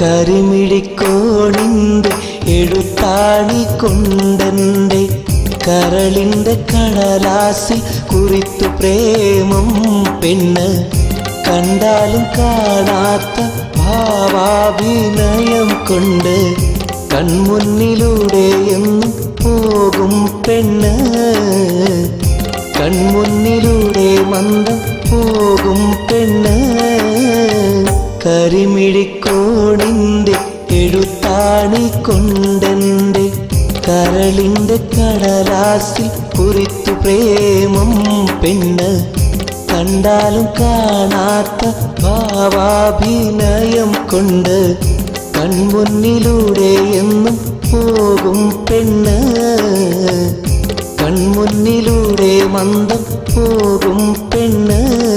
കരിമിഴിക്കോണിൻ്റെ എഴുത്താണി കൊണ്ടെൻ്റെ കരളിൻ്റെ കടലാസിൽ കുറിത്തു പ്രേമം പെണ്ണ് കണ്ടാലും കാണാത്ത ഭാവാഭിനയം കൊണ്ട് കൺമുന്നിലൂടെ എന്നും പോകും പെണ്ണ് കൺമുന്നിലൂടെ മന്ദം പോകും പെണ്ണ് കരിമിഴിക്കോണിൻ്റെ എഴുത്താണി കൊണ്ടെൻ്റെ കരളിൻ്റെ കടലാസിൽ കുറിത്തു പ്രേമം പെണ്ണ് കണ്ടാലും കാണാത്ത ഭാവാഭിനയം കൊണ്ട് കൺമുന്നിലൂടെ എന്നും പോകും പെണ്ണ് കൺമുന്നിലൂടെ മന്ദം പോകും പെണ്ണ്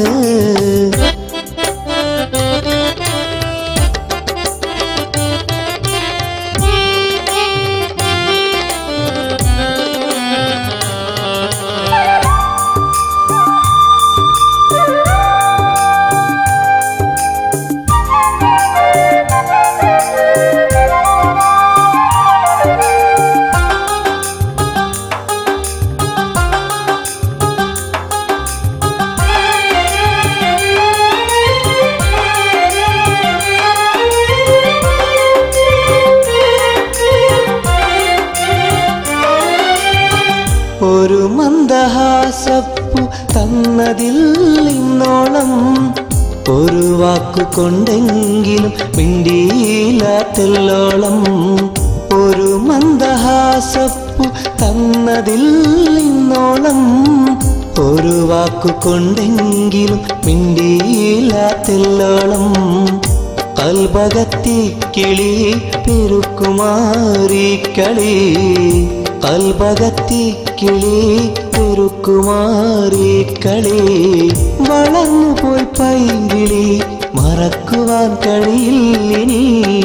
ഒരു മന്ദഹാസപ്പു തന്നതിൽ ഇന്നോളം ഒരു വാക്കു കൊണ്ടെങ്കിലും മിണ്ടിയില്ലാത്തെല്ലോളം ഒരു മന്ദഹാസപ്പു തന്നതിൽ ഇന്നോളം ഒരു വാക്കു കൊണ്ടെങ്കിലും മിണ്ടിയില്ലാത്തെല്ലോളം കൽബകത്തി കിളി പെരുക്കുമാറി കളി കൽബകത്തി കിളി പെരുക്കുമാറി കളി വളർന്നു പോയി പൈങ്കിളി മറക്കുവാൻ കഴിയില്ലിനി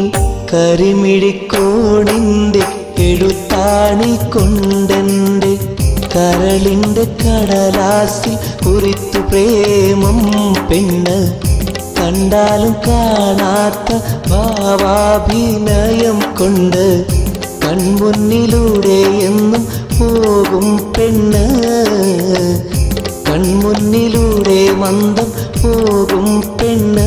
കരിമിഴിക്കോണിൻ്റെ എഴുത്താണി കൊണ്ടെൻ്റെ കരളിൻ്റെ കടലാസിൽ കുറിത്തു പ്രേമം പെണ്ണ് കണ്ടാലും കാണാത്ത ഭാവാഭിനയം കൊണ്ട് കൺമുന്നിലൂടെ എന്നും പോകും പെണ്ണ് കൺമുന്നിലൂടെ മന്ദം പോകും പെണ്ണ്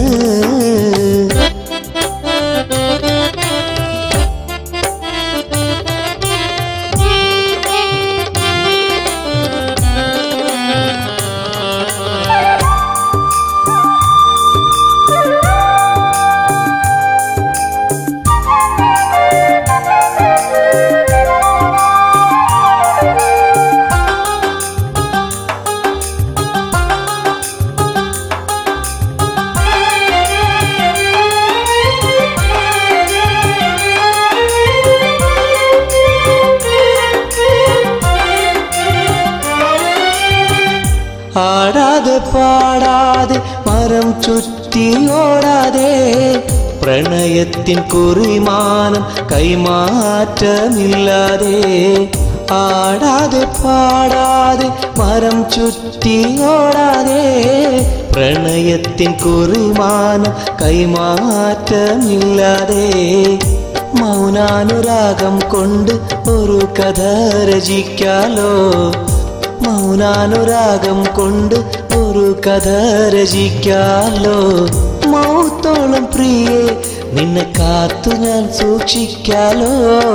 ആടാതെ പാടാതെ മരം ചുറ്റി ഓടാതെ പ്രണയത്തിൻ കുറിമാനം കൈമാറ്റമില്ലാതെ ആടാതെ പാടാതെ മരം ചുറ്റി ഓടാതെ പ്രണയത്തിൻ കുറിമാനം കൈമാറ്റമില്ലാതെ മൗനാനുരാഗം കൊണ്ട് ഒരു കഥ രചിക്കാലോ മൗനാനുരാഗം കൊണ്ട് ഒരു കഥ രചിക്കാലോ മൗത്തോളം പ്രിയേ നിന്നെ കാത്തു ഞാൻ സൂക്ഷിക്കാലോ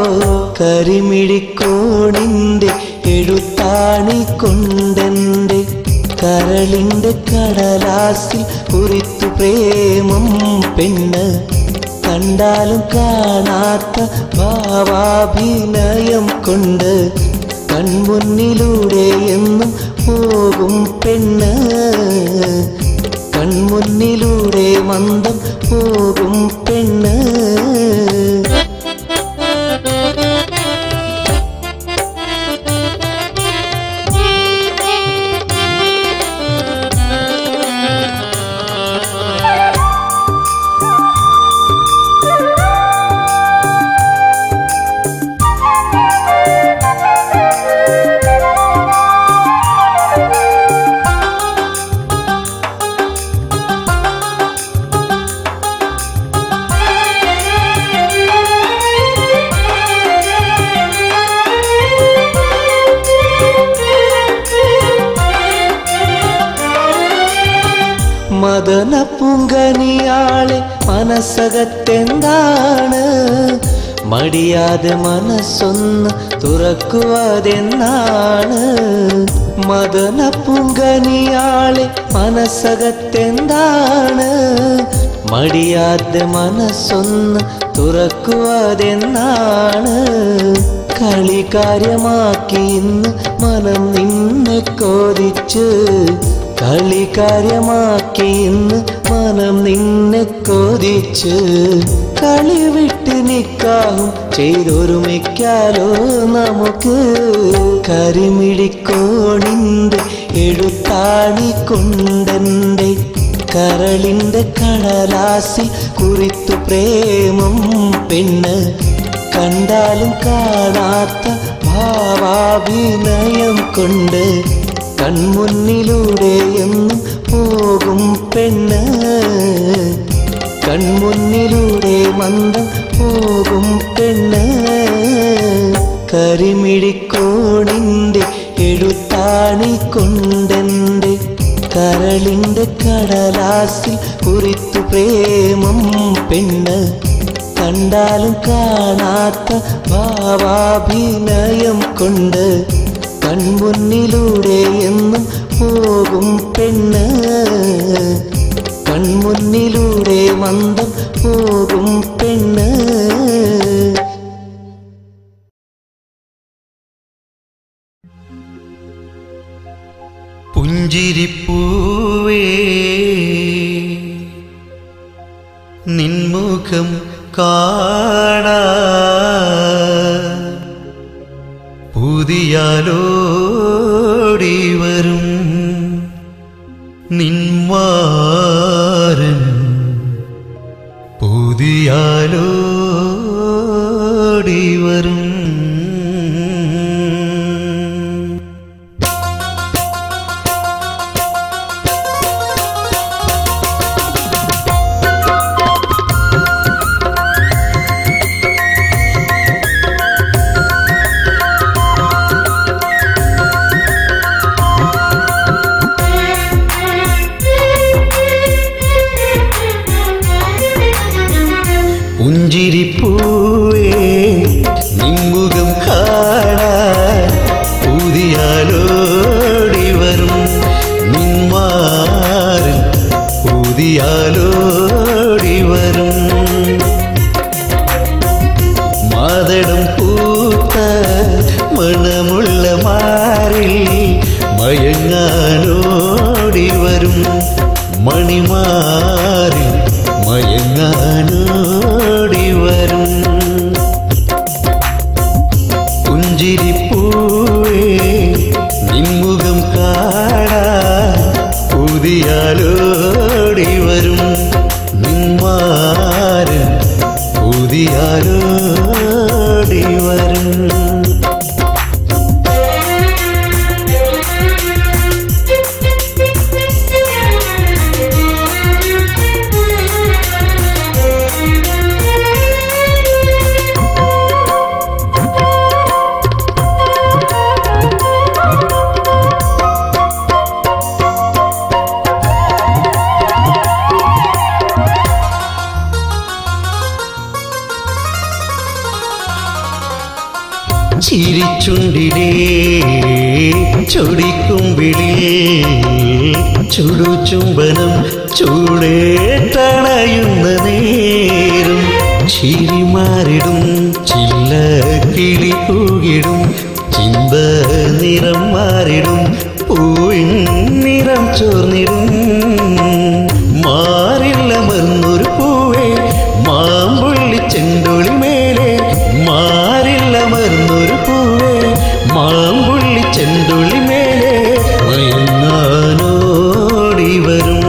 കരിമിഴിക്കോണിൻ്റെ എഴുത്താണി കൊണ്ടെൻ്റെ കരളിൻ്റെ കടലാസിൽ കുറിത്തു പ്രേമം പെണ്ണ് കണ്ടാലും കാണാത്ത ഭാവാഭിനയം കൊണ്ട് കൺമുന്നിലൂടെ എന്നും പോകും പെണ്ണ് കൺമുന്നിലൂടെ മന്ദം പോകും പെണ്ണ് മദന പുങ്കനിയാളെ മനസ്സകത്തെന്താണ് മടിയാതെ മനസ്സൊന്ന് തുറക്കുവതെന്നാണ് മദന പുങ്കനിയാളെ മനസ്സകത്തെന്താണ് മടിയാതെ മനസ്സൊന്ന് തുറക്കുവതെന്നാണ് കളി കാര്യമാക്കി ഇന്ന് മനം നിന്നെ കോരിച്ച് കളി കാര്യമാക്കി ഇന്ന് മനം നിന്നെ കോരിച്ച് കളി വിട്ട് നിക്കാഹും ചെയ്തൊരുമിക്കാലോ നമുക്ക് കരിമിടിക്കോണിൻ്റെ എഴുത്താണി കൊണ്ടെൻ്റെ കരളിൻ്റെ കടലാസിൽ കുറിത്തു പ്രേമം പെണ്ണ് കണ്ടാലും കാണാത്ത ഭാവാഭിനയം കൊണ്ട് കൺമുന്നിലൂടെ എന്നും പോകും പെണ്ണ് കൺമുന്നിലൂടെ മന്ദം പോകും പെണ്ണ് കരിമിഴിക്കോണിൻ്റെ എഴുത്താണി കൊണ്ടെൻ്റെ കരളിൻ്റെ കടലാസിൽ കുറിത്തു പ്രേമം പെണ്ണ് കണ്ടാലും കാണാത്ത ഭാവാഭിനയം കൊണ്ട് കൺമുന്നിലൂടെ എന്നും പോകും പെണ്ണ് കൺമുന്നിലൂടെ മന്ദം പോകും പെണ്ണ് പുഞ്ചിരിപ്പൂവേ നിൻമുഖം കാണാ പുതിയാലോടി വരും നിന്മാരൻ പുതിയാലോടി വരും പുഞ്ചിരിപ്പൂവേ നിമ്മുഖം കാണാൻ പുതിയാലോടി വരും നിന്മാരൻ പുതിയാലോടി വരും മാതടം പൂത്ത മണമുള്ള മാറിൽ മയങ്ങാനോടി വരും മണിമാറിൽ മയങ്ങാനോടി വരും പുഞ്ചിരിപ്പൂവേ നിമ്മുഖം കാണാൻ പുതിയാലോടി വരും നിന്മാരൻ പുതിയാലോടി വരും ചിരിച്ചുണ്ടിലേ ചൊടിക്കുമ്പിളേ ചുടുചുംബനം ചൂടേട്ടണയുന്ന നേരം ചിരിമാറിടും ചില്ല കിളി കൂകിടും ചിന്ത നിറം മാറിടും പൂവിൻ നിറം ചോർന്നിടും മാറില്ലമർന്നൊരു പൂവേ മാമ്പുള്ളി ചെണ്ടൊളി മേലെ മാറില്ലമർന്നൊരു പൂവേ മാമ്പുള്ളി ചെണ്ടുള്ളി മേലെ മയങ്ങാനോടി വരും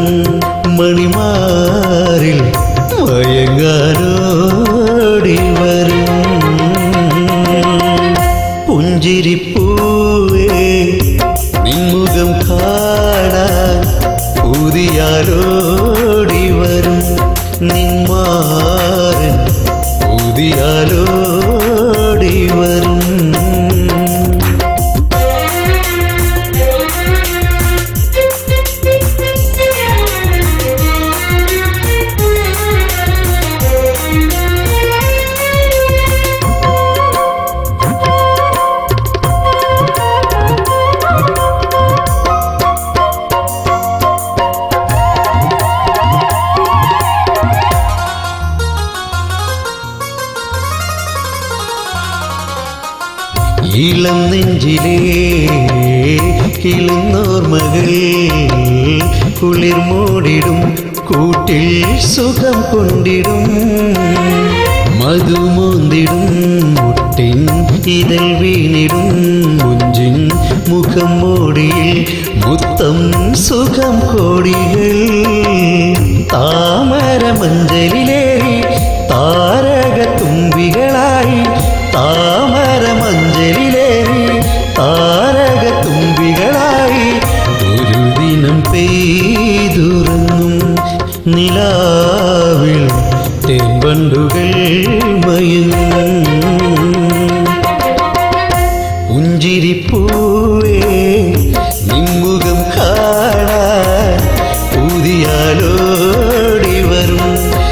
മണിമാറിൽ മയങ്ങാനോടി വരും പുഞ്ചിരിപ്പൂവേ നിൻമുഖം കാണാൻ പുതിയാലോടി വരും നിന്മാരൻ പുതിയാലോടി വരും Thank you. ഇളം നെഞ്ചിലേ കിളുന്നോർമകൾ കുളിർ മൂടിടും കൂട്ടിൽ സുഖം കൊണ്ടിടും മധുമോന്തിടും മുട്ടിൻ ഇതൾ വീണിടും മുഞ്ചിൻ മുഖം മൂടിയിൽ മുത്തം സുഖം കോടികൾ താമര മഞ്ചലിലേറി താരക തുമ്പികളായി താമര മഞ്ചലിലേറി താരക തുമ്പികളായി ഒരു ദിനം പെയ്തുറങ്ങും നിലാവിൽ തേൻവണ്ടുകൾ മയങ്ങും പുഞ്ചിരിപ്പൂവേ നിമ്മുഖം കാണാൻ ഊതിയാലോടി വരും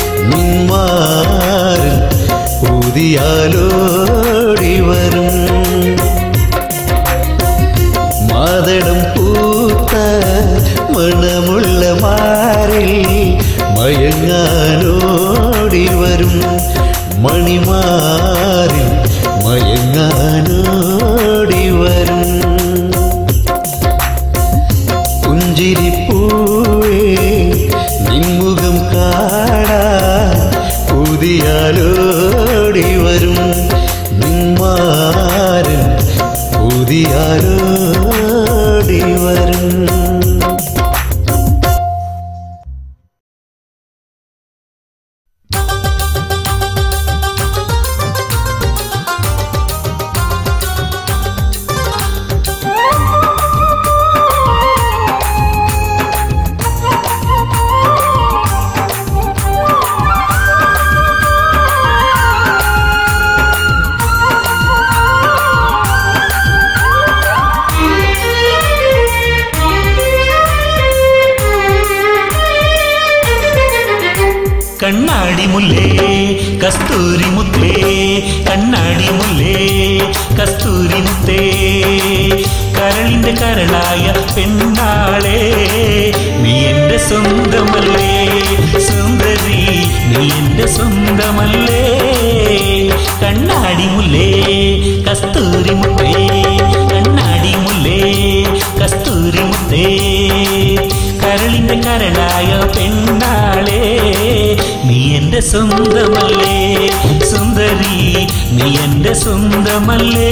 നിന്മാർ ഊതിയാലോടി വരും മാതടം പൂത്ത മണമുള്ള മാറിൽ മയങ്ങാനോടി വരും മണിമാറിൽ മയങ്ങാനോടി വരും പുഞ്ചിരിപ്പൂവേ നിൻമുഖം കാണാൻ പുതിയാലോടി വരും നിന്മാരൻ പുതിയാലോടി വരും കണ്ണാടി മുല്ലേ കസ്തൂരി മുത്തേ കണ്ണാടി മുല്ലേ കസ്തൂരി മുത്തേ കരളിന്റെ കരളായ പെണ്ണാളെ നീ എന്റെ സ്വന്തമല്ലേ സുന്ദരി നീ എന്റെ സ്വന്തമല്ലേ കണ്ണാടി മുല്ലേ കസ്തൂരി മുത്തേ കണ്ണാടി മുല്ലേ കസ്തൂരി മുത്തേ കരളിന്റെ കരളായ പെണ്ണാളെ നീ എന്റെ സ്വന്തമല്ലേ സുന്ദരി നീ എന്റെ സ്വന്തമല്ലേ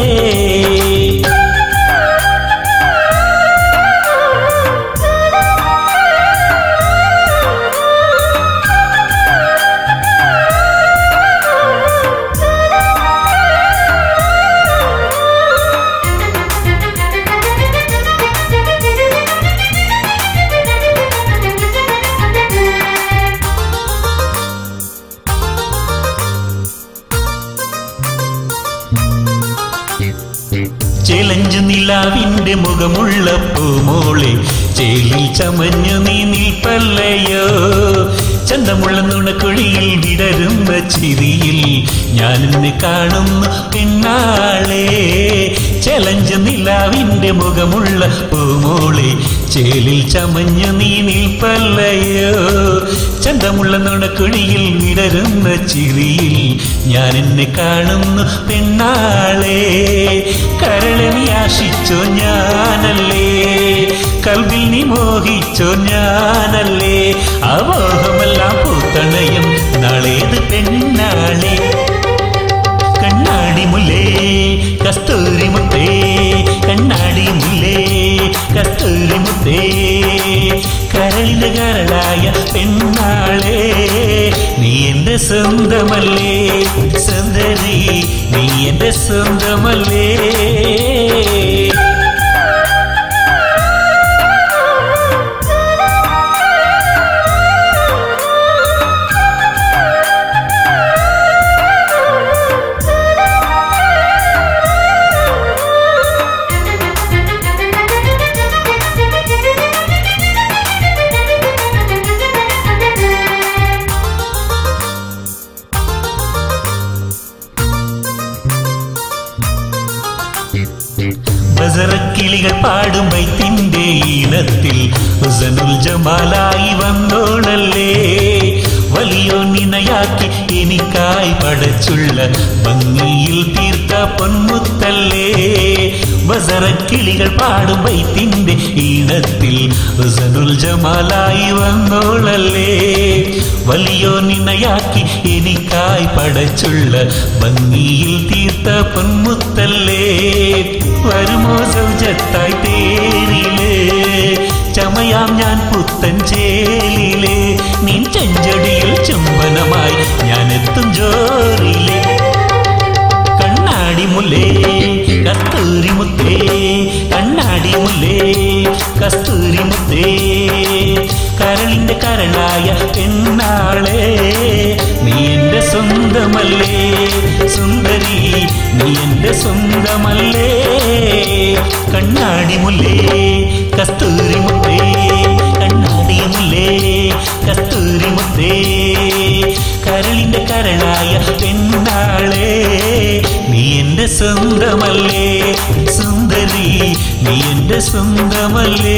ചെലഞ്ചു നിലാവിന്റെ മുഖമുള്ള പൂമോളെ ചേലിൽ ചമഞ്ഞു നീ നിൽപ്പല്ലയോ ചന്തമുള്ള നുണക്കുഴിയിൽ വിടരുന്ന ചിരിയിൽ ഞാൻ എന്നെ കാണുന്നു പെണ്ണാളെ ചെലഞ്ചു നിലാവിന്റെ മുഖമുള്ള പൂമോളെ ചേലിൽ ചമഞ്ഞു നീ നിൽപ്പല്ലയോ ചന്തമുള്ള നുണക്കുഴിയിൽ വിടരുന്ന ചിരിയിൽ ഞാൻ എന്നെ കാണുന്നു പെണ്ണാളെ കരളെ നീ ആശിച്ചോ ഞാനല്ലേ കൽവിൽ നീ മോഹിച്ചോ ഞാനല്ലേ അവോഹമെല്ലാം പൂത്തണയും നാളേത് പെണ്ണാളെ കണ്ണാടി മുല്ലേ കസ്തൂരി മുത്തേ കണ്ണാടി മുല്ലേ കസ്തൂരി മുത്തേ കരളിന്റെ കരളായ പെണ്ണാളെ നീ എന്റെ സ്വന്തമല്ലേ സുന്ദരി നീ എന്റെ സ്വന്തമല്ലേ ബസറക്കിളികൾ പാടും വൈത്തിന്റെ ഈണത്തിൽ ഹുസനുൽ ജമാലായി വന്നോളല്ലേ വലിയോ നിനയാക്കി എനിക്കായി പടച്ചുള്ള ഭംഗിയിൽ തീർത്ത പൊന്മുത്തല്ലേ വസറക്കിളികൾ പാടും വൈത്തിൻ്റെ ഈണത്തിൽ ഹുസനുൽ ജമാലായി വന്നോളല്ലേ വലിയോ നിനയാക്കി എനിക്കായി പടച്ചുള്ള ഭംഗിയിൽ തീർത്ത പൊന്മുത്തല്ലേ വരുമോ സൗജത്തായി തേരിലേ ചമയാം ഞാൻ പുത്തൻ ചേലിലെ നിൻ ചെഞ്ചടിയിൽ ചുംബനമായി ഞാൻ എത്തും ജോറിലെ കണ്ണാടി മുല്ലേ കസ്തൂരി മുത്തേ കണ്ണാടി മുല്ലേ കസ്തൂരി മുത്തേ കരളിന്റെ കരളായ പെണ്ണാളെ നീ എന്റെ സ്വന്തമല്ലേ സുന്ദരി നീ എന്റെ സ്വന്തമല്ലേ കണ്ണാടി മുല്ലേ കസ്തൂരി മുത്തേ കണ്ണാടി മുല്ലേ കസ്തൂരി മുത്തേ കരളിന്റെ കരളായ പെണ്ണാളെ നീ എന്റെ സ്വന്തമല്ലേ സുന്ദരി നീ എന്റെ സ്വന്തമല്ലേ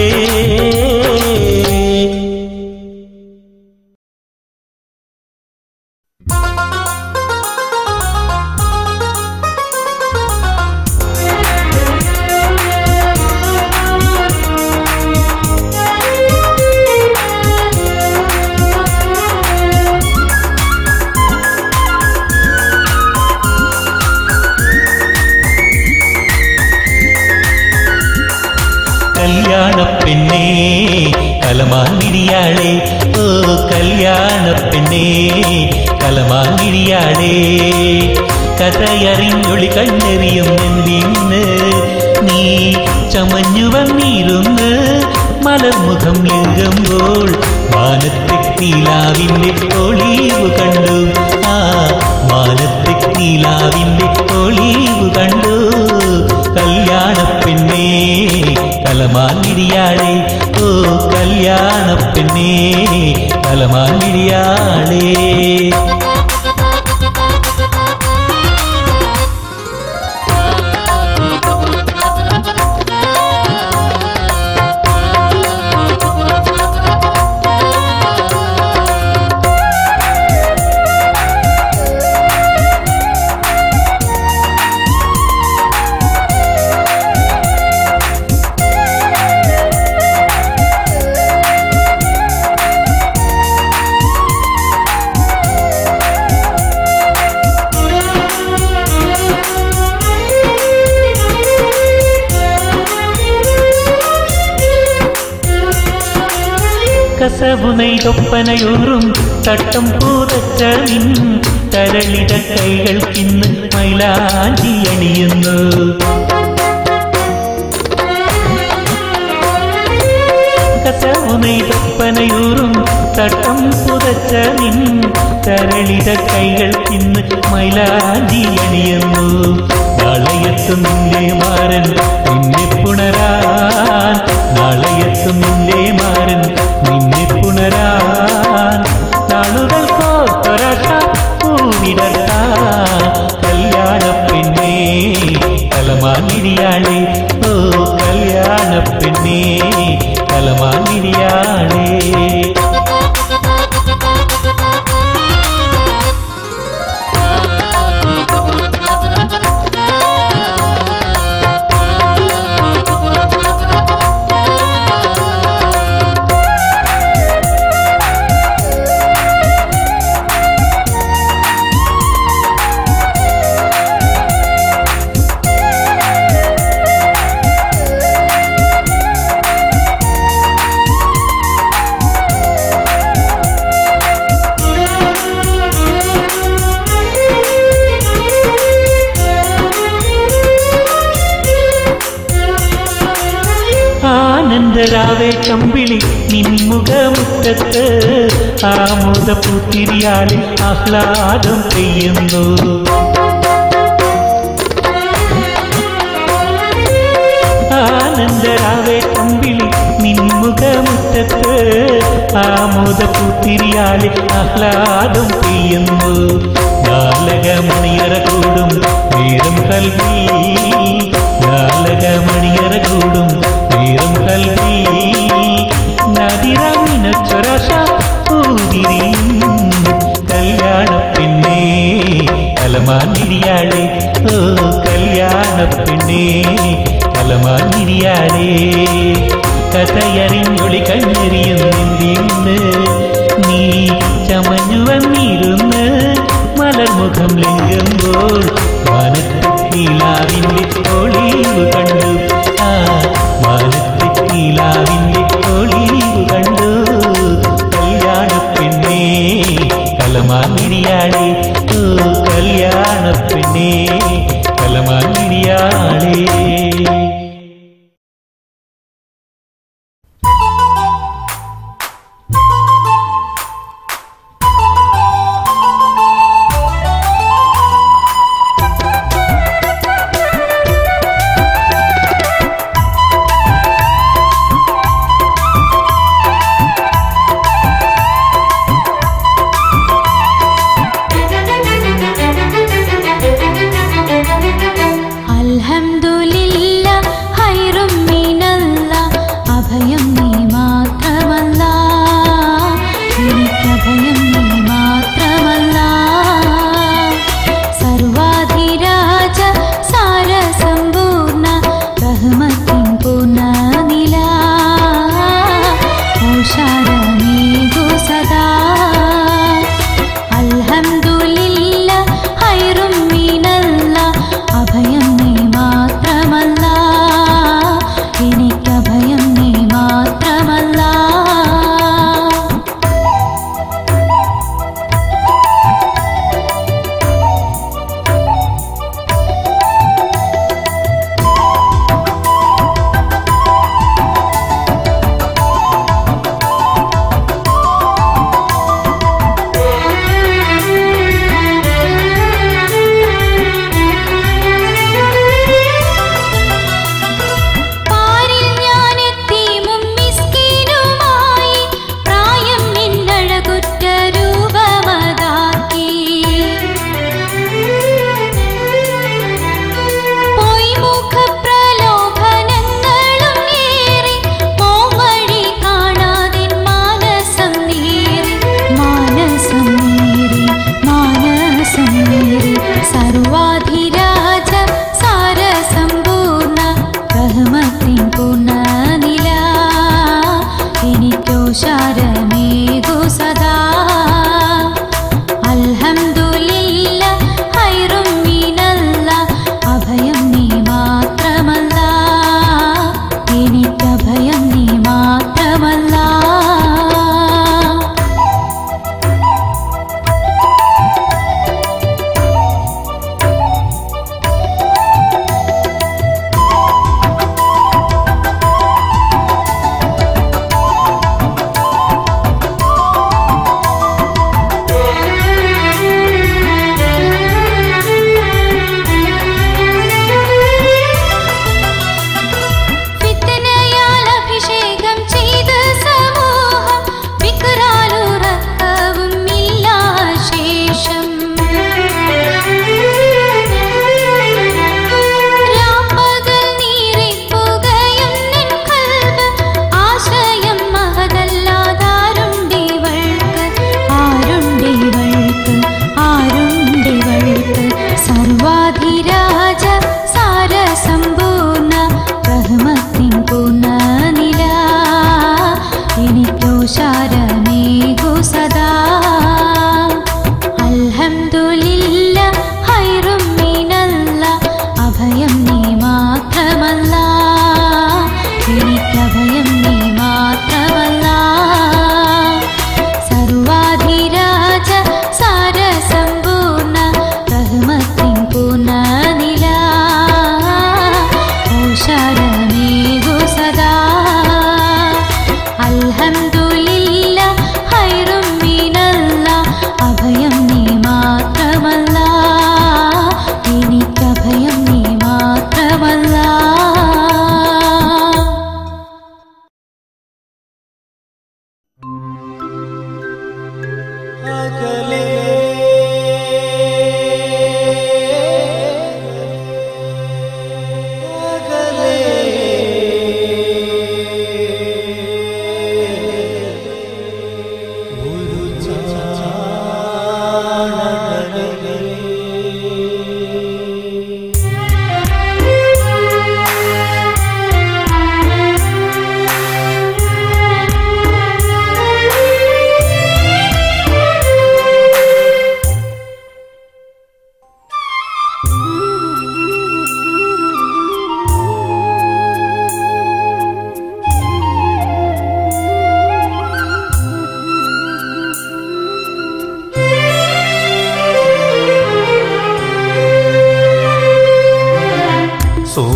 കല്യാണ പെണ്ണേ കലമാങ്കിരിയാളെ ഓ കല്യാണ പെണ്ണേ കലമാങ്കിരിയാളെ കഥയറിഞ്ഞൊളി കണ്ണെറിയും എന്തിന് നീ ചമഞ്ഞു വന്നിരുന്ന് മലർമുഖം ലിംഗമ്പോൾ വാനത്തെ നീലാവിന്റെ ഒളിവ് കണ്ടു ആ വാനത്തെ നീലാവിന്റെ ഒളിവ് കണ്ടു കല്യാണ പെണ്ണേ കലമാങ്കിരിയാളെ ഓ കല്യാണ പെണ്ണേ കലമാങ്കിരിയാളേ കസവു നെയ്തൊപ്പനയൂറും തട്ടം പൂതച്ച നിൻ തരളിത കൈകൾക്കിന്ന് മൈലാഞ്ചി അണിയുന്നു കസവു നെയ്തൊപ്പനയൂറും തട്ടം പുതച്ച നിൻ തരളിത കൈകൾക്കിന്ന് മൈലാഞ്ചി അണിയുന്നു നാളെയെത്തും നിന്റെ മാരൻ നിന്നെ പുണരാൻ നാളെയെത്തും നിന്റെ മാരൻ നിന്നെ പുണരാൻ നാളുകൾ കോത്തൊരട്ട പൂവിടട്ട കല്യാണ പെണ്ണേ കലമാനിരിയാളെ ഓ കല്യാണ പെണ്ണേ കലമാനിരിയാളേ ആനന്ദരാവേ കമ്പിളി നിൻമുഖമുറ്റത്ത് ആമോദ പുത്തിരിയാളിൽ ആഹ്ലാദം പെയ്യുന്നു ആനന്ദരാവേ കമ്പിളി നിൻമുഖമുറ്റത്ത് ആമോദ പുത്തിരിയാളിൽ ആഹ്ലാദം പെയ്യുന്നു ബാലകമണിയറ കൂടും നേരം കൽവി ബാലകമണിയറ കൂടും നേരം കൽവി നദിറങ്ങിന ചൊരശ പൂതിരിയുന്നു കലമാനിരിയാളേ കഥയറിഞ്ഞൊളി കണ്ണെറിയുന്നെന്തിന്ന് നീ ചമഞ്ഞു വന്നിരുന്ന് മലർമുഖം ലിംഗുമ്പോൾ മാനത്തിലാവിൻ്റെ ഒളിവ് കണ്ടു ആ മാനത്തിലാവിൻ്റെ ഒളിവ് കണ്ടു കല്യാണ പെണ്ണേ കലമാനിരിയാളേ ഓ കല്യാണ പെണ്ണേ കലമാനിരിയാളേ Thank you.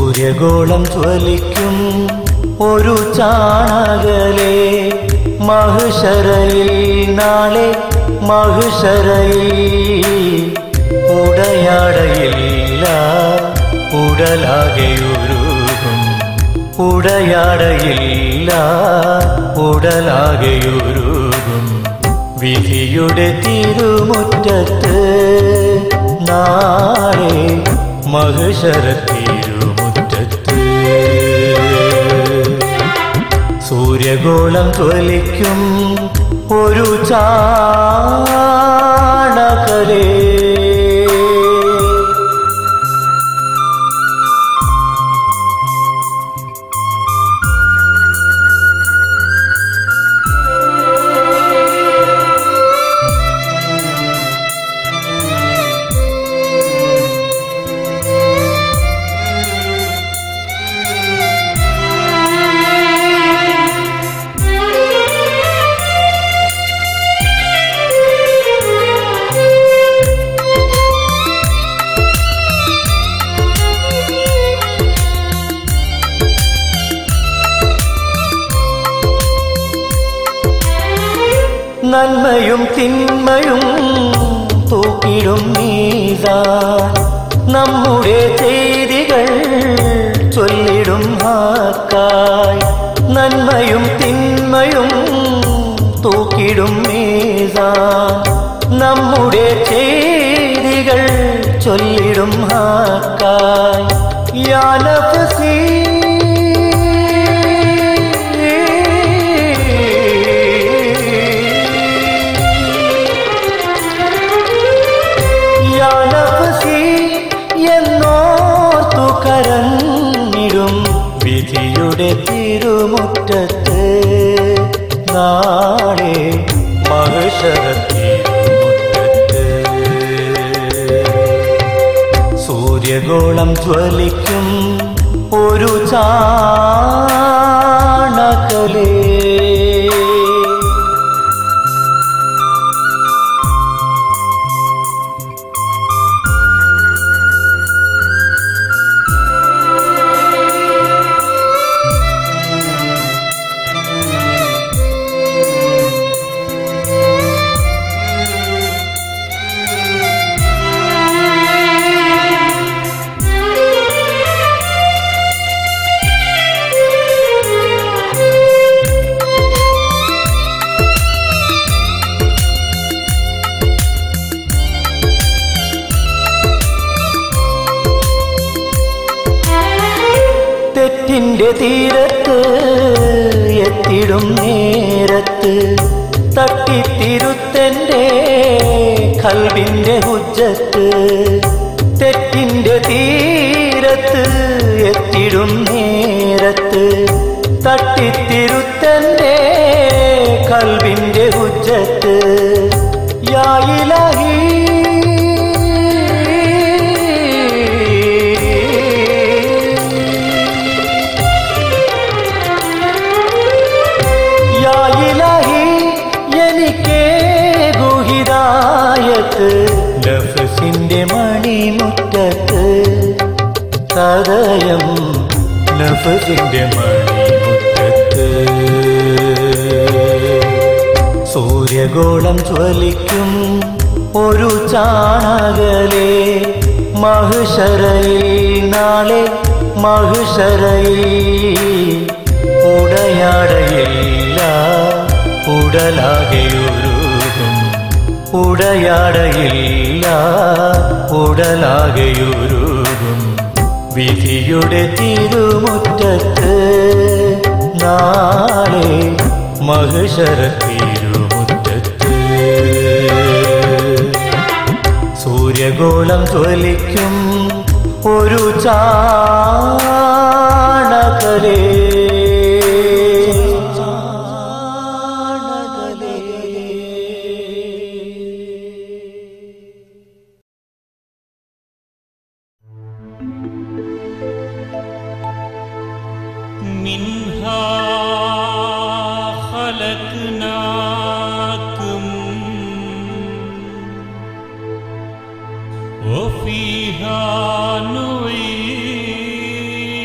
സൂര്യഗോളം ജ്വലിക്കും ഒരു ചാണകലെ മഹിഷരയിൽ നാളെ മഹിഷരയിൽ ഉടയാടയില്ല ഉടലാകെയുരുകും ഉടയാടയില്ല ഉടലാകെയുരുകും വിധിയുടെ തിരുമുറ്റത്ത് നാളെ മഹിഷര തിരുമുറ്റത്ത് സൂര്യഗോളം ജ്വലിക്കും ഒരു ചാണകലേ നന്മയും തിന്മയും തൂക്കിടും നീതാൻ നമ്മുടെ ചെയ്തികൾ ചൊല്ലിടും ഹാക്കായി നന്മയും തിന്മയും തൂക്കിടും നീതാൻ നമ്മുടെ ചെയ്തികൾ ചൊല്ലിടും ഹാക്കായി യാനഫസീ യാനഫസി എന്നോർത്തു കരഞ്ഞിടും വിധിയുടെ തിരുമുറ്റത്ത് നാളെ മഹിഷര തിരുമുറ്റത്ത് സൂര്യഗോളം ജ്വലിക്കും ഒരു ചാണകലേ തെറ്റിന്റെ തീരത്ത് എത്തിടും നേരത്ത് തട്ടിത്തിരുത്തന്റെ കൽവിന്റെ ഹുജ്ജത്ത് തെറ്റിന്റെ തീരത്ത് എത്തിടും നേരത്ത് തട്ടിത്തിരുത്തന്റെ കൽവിന്റെ ഹുജ്ജത്ത് യായിലഹീ യാ ഇലാഹി എനിക്ക് ഗുഹിതായത്ത് നഫസിന്റെ മണിമുറ്റത്ത് ഹൃദയം നഫസിന്റെ മണിമുറ്റത്ത് സൂര്യഗോളം ജ്വലിക്കും ഒരു ചാണകലെ മഹിഷരയിൽ നാളെ മഹിഷരയിൽ ഉടയാടയില്ല ഉടലാകെയുരുകും ഉടയാടയില്ല ഉടലാകെയുരുകും വിധിയുടെ തിരുമുറ്റത്ത് നാളെ മഹിഷര തിരുമുറ്റത്ത് സൂര്യഗോളം ജ്വലിക്കും ഒരു ചാണകലേ منها خلقناكم وفيها نعيدكم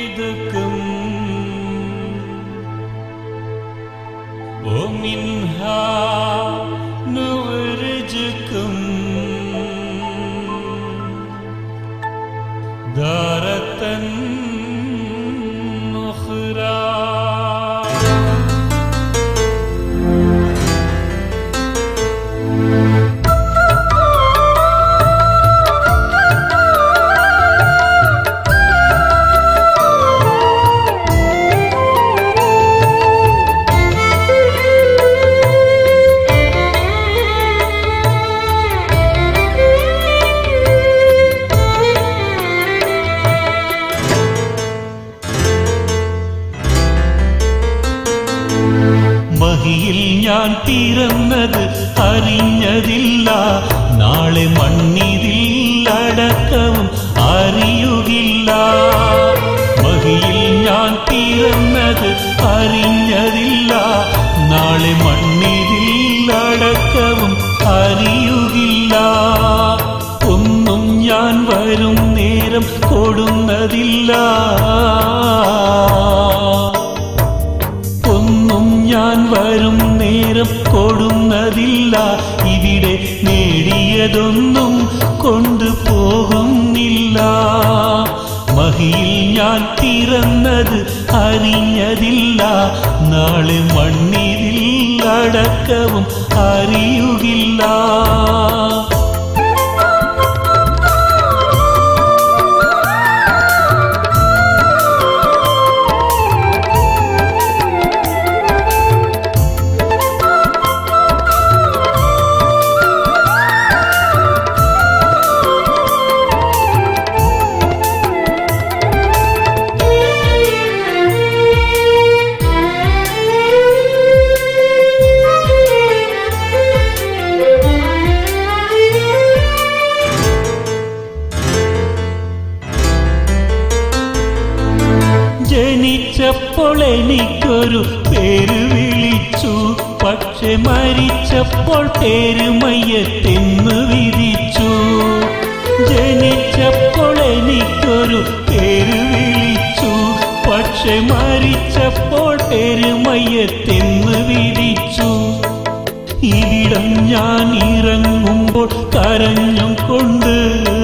ഞാൻ പിറന്നത് അറിഞ്ഞതില്ല നാളെ മണ്ണിതിൽ അടക്കവും അറിയുകില്ല മഹിയിൽ ഞാൻ പിറന്നത് അറിഞ്ഞതില്ല നാളെ മണ്ണിതിൽ അടക്കവും അറിയുകില്ല ഒന്നും ഞാൻ വരും നേരം കൊടുന്നതില്ല ഒന്നും ഞാൻ വരും നേരം കൊടുന്നതില്ല ഇവിടെ നേടിയതൊന്നും കൊണ്ടുപോകുന്നില്ല മഹിയിൽ ഞാൻ പിറന്നത് അറിഞ്ഞതില്ല നാളെ മണ്ണിതിൽ അടക്കവും അറിയുകില്ല ജനിച്ചപ്പോൾ എനിക്കൊരു പേര് വിളിച്ചു പക്ഷെ മരിച്ചപ്പോൾ പേര് മയ്യത്തെന്ന് വിധിച്ചു ജനിച്ചപ്പോൾ എനിക്കൊരു പേര് വിളിച്ചു പക്ഷെ മരിച്ചപ്പോൾ പേര് മയ്യത്തെന്ന് വിധിച്ചു ഇവിടം ഞാൻ ഇറങ്ങുമ്പോൾ കരഞ്ഞും കൊണ്ട്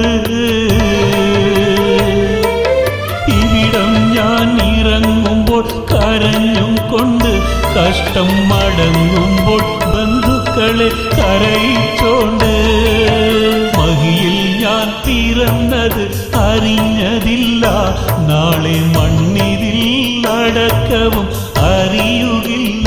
ഇവിടം ഞാൻ ഇറങ്ങുമ്പോൾ കരഞ്ഞും കൊണ്ട് കഷ്ടം മടങ്ങുമ്പോൾ ബന്ധുക്കളെ കരയിച്ചോണ്ട് മഹിയിൽ ഞാൻ പിറന്നത് അറിഞ്ഞതില്ല നാളെ മണ്ണിതിൽ അടക്കവും അറിയുകില്ല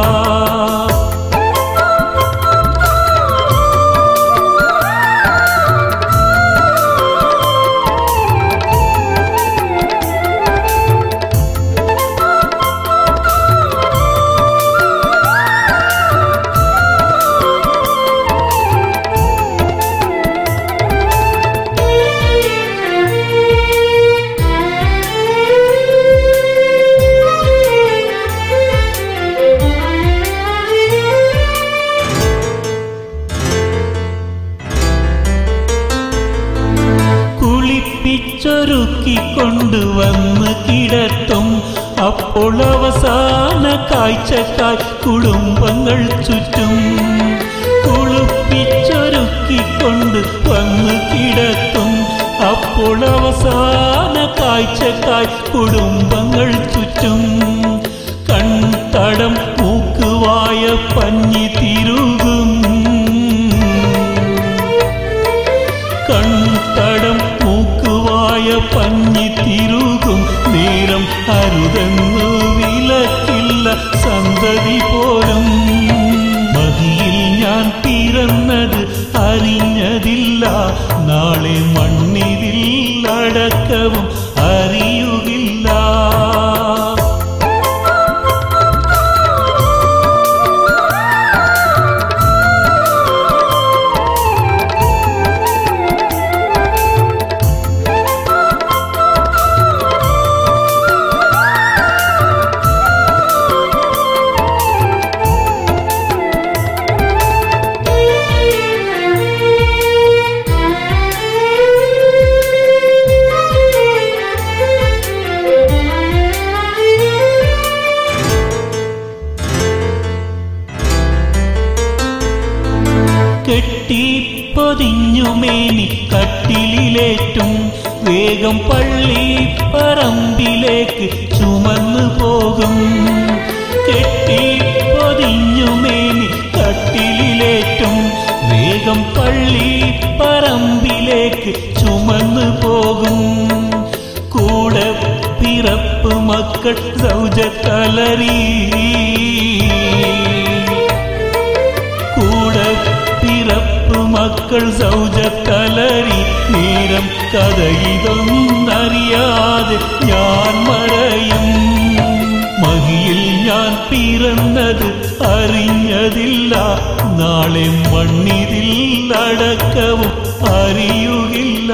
കുളിപ്പിച്ചൊരുക്കിക്കൊണ്ടുവന്ന് കിടത്തും അപ്പോൾ അവസാന കാഴ്ചക്കായി കുടുംബങ്ങൾ ചുറ്റും കുളിപ്പിച്ചൊരുക്കിക്കൊണ്ട് വന്ന് കിടത്തും അപ്പോൾ അവസാന കാഴ്ചക്കായി കുടുംബങ്ങൾ ചുറ്റും കൺതടം മൂക്കുവായ പഞ്ഞി തിരുകും കൺതടം മൂക്കുവായ പഞ്ഞി തിരുകും നേരം അരുതെന്നു വിലക്കില്ല സന്തതി പോലും മതിയിൽ ഞാൻ പിറന്നത് അറിഞ്ഞതില്ല നാളെ മണ്ണിതിൽ അടക്കവും അറിയുകില്ല കെട്ടിപ്പൊതിഞ്ഞുമേനി കട്ടിലിലേറ്റും വേഗം പള്ളി പറമ്പിലേക്ക് ചുമന്നു പോകും കെട്ടിപ്പൊതിഞ്ഞുമേനി കട്ടിലിലേറ്റും വേഗം പള്ളി പറമ്പിലേക്ക് ചുമന്നു പോകും കൂടെ പിറപ്പ് മക്കൾ സൗജത്തലറി കൂടെ പിറപ്പ് മക്കൾ സൗജത്തലറി നേരം കഥ ഇതൊന്നറിയാതെ ഞാൻ മറയും മഹിയിൽ ഞാൻ പിറ പിറന്നത് അറിഞ്ഞതില്ല നാളെ മണ്ണിതിൽ അടക്കവും അറിയുകില്ല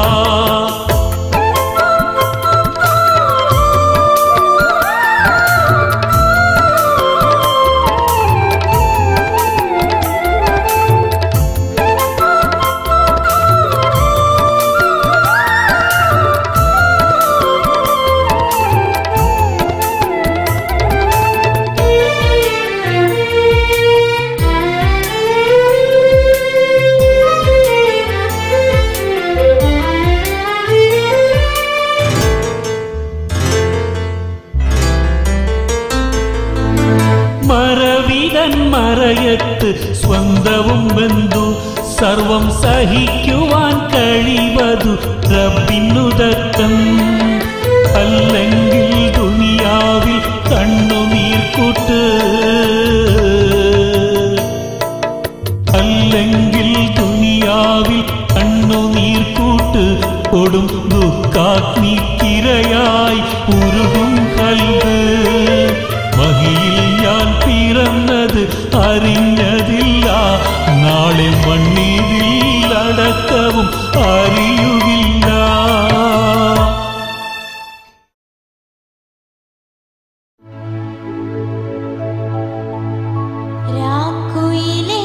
മറവിതൻ മറയത്ത് സ്വന്തവും ബന്ധു സർവം സഹിക്കുവാൻ കഴിവതു റബ്ബിനുദത്തം അല്ലെങ്കിൽ ദുനിയാവിൽ കണ്ണുനീർക്കൂട്ട് അല്ലെങ്കിൽ ദുനിയാവിൽ കണ്ണുനീർക്കൂട്ട് കൊടും ദുഃഖാഗ്നിക്കിരയായി ഉരുകും കൽവ് മഹിയിൽ ഞാൻ പിറന്നത് അറിഞ്ഞതില്ല നാളെ മണ്ണിതിൽ അടക്കവും അറിയുകില്ല രാക്കുയിലേ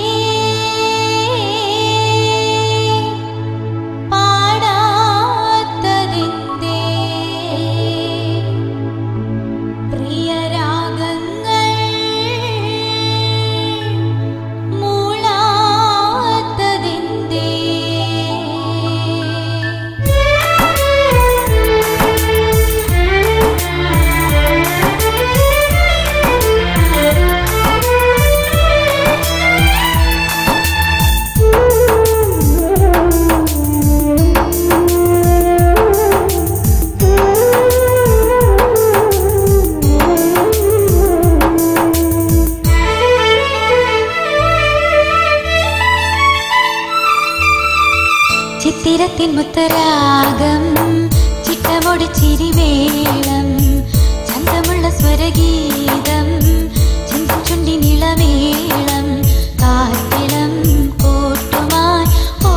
പാടാത്തതെന്തേ പ്രിയരാഗങ്ങൾ മൂളാത്തതെന്തേ ചിത്തിരത്തിൻ മുത്തരാഗം ചിട്ടമൊടി ചിരിമേളം ചന്തമുള്ള സ്വരഗീതം ചിന്തും ചുണ്ടി നിളമേളം കാറ്റിളം കൂട്ടുമായി ഓ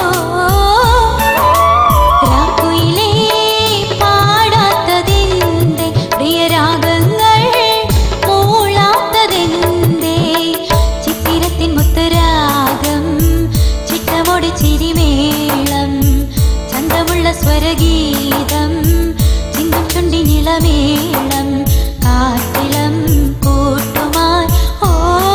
രാക്കുയിലേ പാടാത്തതെന്തേ പ്രിയരാഗങ്ങൾ മൂളാത്തതെന്തേ ചിത്തിരത്തിൻ മുത്തരാഗം ചിട്ടമോടി ചിരിമേളം ചന്തമുള്ള സ്വരഗീതം ചിന്തും ചുണ്ടി നിളമേളം കാറ്റിളം കൂട്ടുമായി ഓ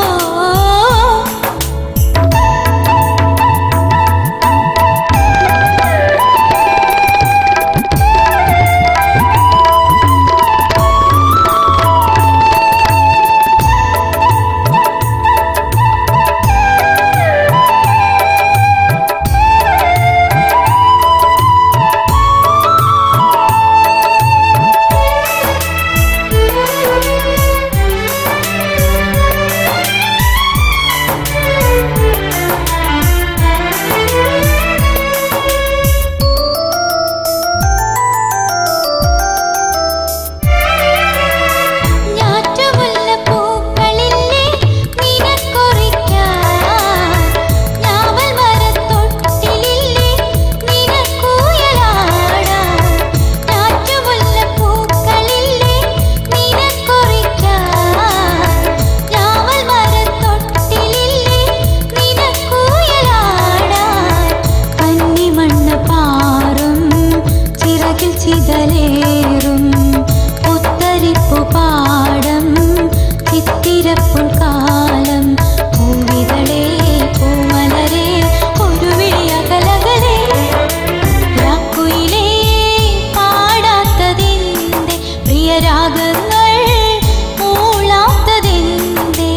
ഞാറ്റുമുല്ലപ്പൂക്കളില്ലേ നിനക്കൊറിക്കാൻ ഞാവൽ മരത്തൊട്ടിലില്ലേ നിനക്കൂയലാടാൻ ഞാറ്റുമുല്ലപ്പൂക്കളില്ലേ നിനക്കൊറിക്കാൻ ഞാവൽ മരത്തൊട്ടിലില്ലേ നിനക്കൂയലാടാൻ കന്നിമണ്ണ് പാറും ചിറകിൽ ചിതലേറും ഉത്തരിപ്പു പാടം ചിത്തിരപ്പുൾ കാലം പൂവിതളേ പൂമലരേ ഒരു വിളിയകലകലേ രാക്കുയിലേ പാടാത്തതെന്തേ പ്രിയരാഗങ്ങൾ മൂളാത്തതെന്തേ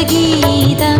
ഗീതം